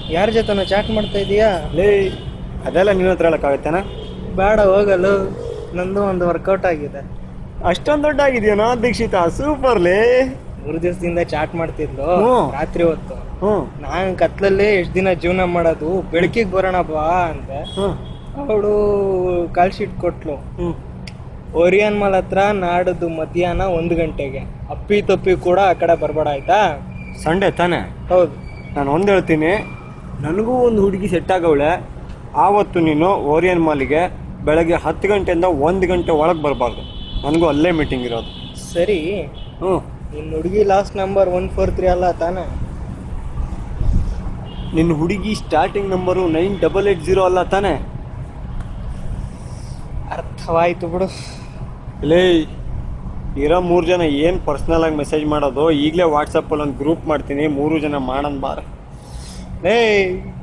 ಯಾರ ಜೊತೆನೋ ಚಾಟ್ ಮಾಡ್ತಾ ಇದೀಯಾ ಲೇ ಅದೆಲ್ಲ ನಿನ್ನ ಹತ್ರ ಹೇಳಕ್ಕಾಗತ್ತೇನ ಬೇಡ ಹೋಗಲು ನಂದು ಒಂದು ವರ್ಕೌಟ್ ಆಗಿದೆ ಅಷ್ಟೊಂದು ದೊಡ್ಡ ಆಗಿದೆಯೇನೋ ದೀಕ್ಷಿತ ಸೂಪರ್ ಲೇ ಮೂರು ದಿವಸದಿಂದ ಚಾಟ್ ಮಾಡ್ತಿದ್ಲು ಹ್ಮ್. ರಾತ್ರಿ ಹೊತ್ತು ಹ್ಞೂ ನಾನ್ ಕತ್ಲಲ್ಲಿ ಎಷ್ಟ್ ದಿನ ಜೀವನ ಮಾಡೋದು ಬೆಳಕಿಗೆ ಬರೋಣ ಬಾ ಅಂದೆ ಹ್ಞೂ ಅವಳು ಕಾಲ್ ಶೀಟ್ ಕೊಟ್ಲು ಹ್ಞೂ ಓರಿಯನ್ ಮಾಲ್ ಹತ್ರ ನಾಡದು ಮಧ್ಯಾಹ್ನ ಒಂದು ಗಂಟೆಗೆ ಅಪ್ಪಿ ತಪ್ಪಿ ಕೂಡ ಆ ಕಡೆ ಬರ್ಬೇಡ ಆಯ್ತಾ ಸಂಡೇ ತಾನೇ ಹೌದು ನಾನು ಒಂದು ಹೇಳ್ತೀನಿ ನನಗೂ ಒಂದು ಹುಡುಗಿ ಸೆಟ್ ಆಗವಳೆ ಆವತ್ತು ನೀನು ಓರಿಯನ್ ಮಾಲಿಗೆ ಬೆಳಗ್ಗೆ ಹತ್ತು ಗಂಟೆಯಿಂದ ಒಂದು ಗಂಟೆ ಒಳಗೆ ಬರಬಾರ್ದು ನನಗೂ ಅಲ್ಲೇ ಮೀಟಿಂಗ್ ಇರೋದು ಸರಿ ಹ್ಞೂ ನಿನ್ನ ಹುಡುಗಿ last number one four three ಅಲ್ಲ ತಾನೇ ನಿನ್ನ ಹುಡುಗಿ starting number nine double eight zero ಅಲ್ಲ ತಾನೇ ಅರ್ಥವಾಯ್ತು ಬಿಡು ಲೇ ಇರೋ ಮೂರು ಜನ ಏನು ಪರ್ಸ್ನಲ್ ಆಗಿ ಮೆಸೇಜ್ ಮಾಡೋದು ಈಗಲೇ ವಾಟ್ಸಪ್ಪಲ್ಲಿ ಒಂದು ಗ್ರೂಪ್ ಮಾಡ್ತೀನಿ ಮೂರು ಜನ ಮಾಡೋಣ ಬಾರ ಏಯ್